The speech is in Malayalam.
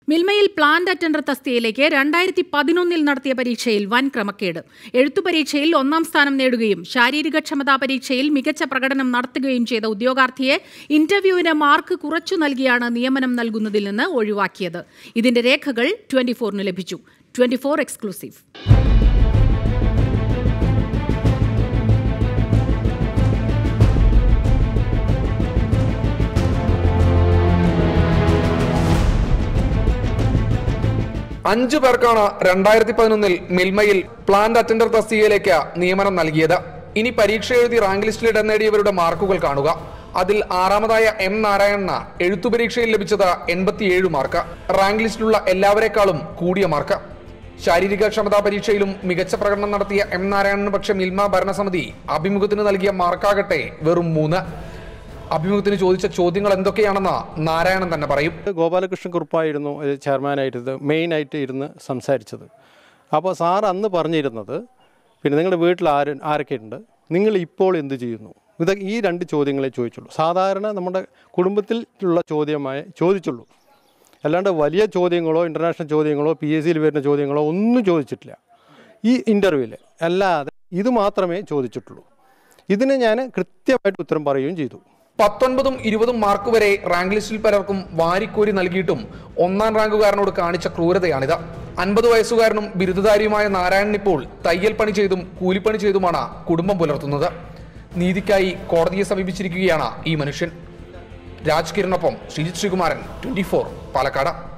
മിൽമയിൽ പ്ലാന്റ് അറ്റൻഡർ തസ്തികയിലേക്ക് രണ്ടായിരത്തി പതിനൊന്നിൽ നടത്തിയ പരീക്ഷയിൽ വൻ ക്രമക്കേട് എഴുത്തു പരീക്ഷയിൽ ഒന്നാം സ്ഥാനം നേടുകയും ശാരീരികക്ഷമതാ പരീക്ഷയിൽ മികച്ച പ്രകടനം നടത്തുകയും ചെയ്ത ഉദ്യോഗാർത്ഥിയെ ഇന്റർവ്യൂവിന് മാർക്ക് കുറച്ചു നൽകിയാണ് നിയമനം നൽകുന്നതിൽ നിന്ന് ഒഴിവാക്കിയത് ഇതിന്റെ രേഖകൾ ട്വന്റി ഫോറിന് ലഭിച്ചു ട്വന്റി ഫോർ എക്സ്ക്ലൂസീവ് അഞ്ചു പേർക്കാണ് രണ്ടായിരത്തി പതിനൊന്നിൽ മിൽമയിൽ പ്ലാന്റ് അറ്റൻഡർ തസ്തികയിലേക്ക് നിയമനം നൽകിയത് ഇനി പരീക്ഷ എഴുതി റാങ്ക് ലിസ്റ്റിൽ ഇടം നേടിയവരുടെ മാർക്കുകൾ കാണുക അതിൽ ആറാമതായ എം നാരായണന് എഴുത്തു പരീക്ഷയിൽ ലഭിച്ചത് എൺപത്തിയേഴ് മാർക്ക് റാങ്ക് ലിസ്റ്റിലുള്ള എല്ലാവരെക്കാളും കൂടിയ മാർക്ക് ശാരീരിക ക്ഷമതാ പരീക്ഷയിലും മികച്ച പ്രകടനം നടത്തിയ എം നാരായണന് പക്ഷേ മിൽമ ഭരണസമിതി അഭിമുഖത്തിന് നൽകിയ മാർക്കാകട്ടെ വെറും മൂന്ന് അഭിമുഖത്തിന് ചോദിച്ച ചോദ്യങ്ങൾ എന്തൊക്കെയാണെന്ന് നാരായണൻ തന്നെ പറയും ഗോപാലകൃഷ്ണൻ കുറുപ്പായിരുന്നു ഇത് ചെയർമാനായിട്ട് മെയിനായിട്ട് ഇരുന്ന് സംസാരിച്ചത് അപ്പോൾ സാർ അന്ന് പറഞ്ഞിരുന്നത് പിന്നെ നിങ്ങളുടെ വീട്ടിൽ ആര് ആരൊക്കെയുണ്ട് നിങ്ങൾ ഇപ്പോൾ എന്ത് ചെയ്യുന്നു ഇത് ഈ രണ്ട് ചോദ്യങ്ങളെ ചോദിച്ചുള്ളൂ സാധാരണ നമ്മുടെ കുടുംബത്തിൽ ഉള്ള ചോദ്യമായി ചോദിച്ചുള്ളൂ അല്ലാണ്ട് വലിയ ചോദ്യങ്ങളോ ഇൻ്റർനാഷണൽ ചോദ്യങ്ങളോ പി എസ് സിയിൽ വരുന്ന ചോദ്യങ്ങളോ ഒന്നും ചോദിച്ചിട്ടില്ല ഈ ഇൻ്റർവ്യൂവിൽ അല്ലാതെ ഇത് മാത്രമേ ചോദിച്ചിട്ടുള്ളൂ ഇതിന് ഞാൻ കൃത്യമായിട്ട് ഉത്തരം പറയുകയും ചെയ്തു പത്തൊൻപതും ഇരുപതും മാർക്ക് വരെ റാങ്ക് ലിസ്റ്റിൽ പലർക്കും വാരിക്കോരി നൽകിയിട്ടും ഒന്നാം റാങ്കുകാരനോട് കാണിച്ച ക്രൂരതയാണിത് അൻപത് വയസ്സുകാരനും ബിരുദധാരിയുമായ നാരായണൻ ഇപ്പോൾ തയ്യൽ പണി ചെയ്തും കൂലിപ്പണി ചെയ്തുമാണ് കുടുംബം പുലർത്തുന്നത് നീതിക്കായി കോടതിയെ സമീപിച്ചിരിക്കുകയാണ് ഈ മനുഷ്യൻ രാജ് കിരണൊപ്പം ശ്രീജിത് ശ്രീകുമാരൻ ട്വന്റി പാലക്കാട്